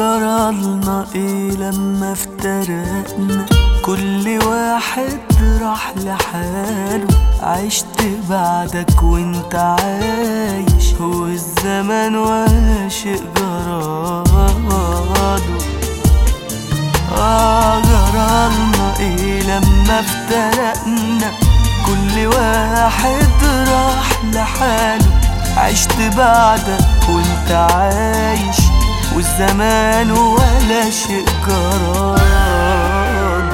جرالنا ايه لما افترقنا كل واحد راح لحاله عشت بعدك وانت عايش هو الزمن واشق جراله آه جرالنا ايه لما افترقنا كل واحد راح لحاله عشت بعدك وانت عايش والزمان ولا شيء جراله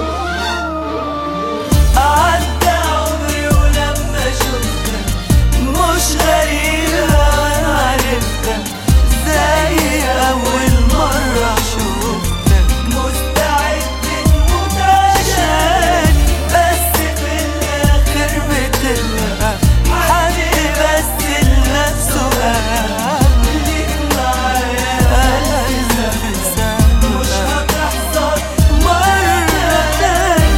عدى عمري ولما شفتك مش غريبة وانا عرفتك زي أول مرة شفتك مستعد تموت عشاني بس في الآخر بتبقى حد بس لنفسه قبلك معايا ألف سنة مش هتحصل مرة تاني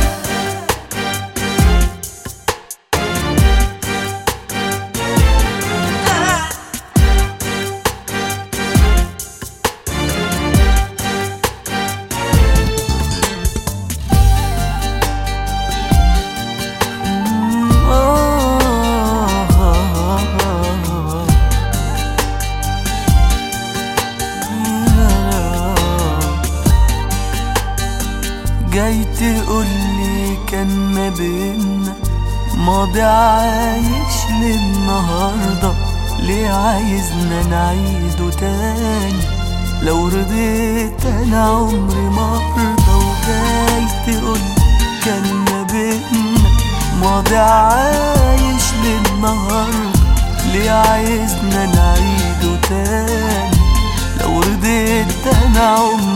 جاي تقولي كان ما بينا ماضي عايش للنهاردة ليه عايزنا نعيده تاني لو رضيت انا عمري ما ارضى وجاي تقولي كان ما بينا ماضي عايش للنهاردة ليه عايزنا نعيده تاني لو رضيت انا عمري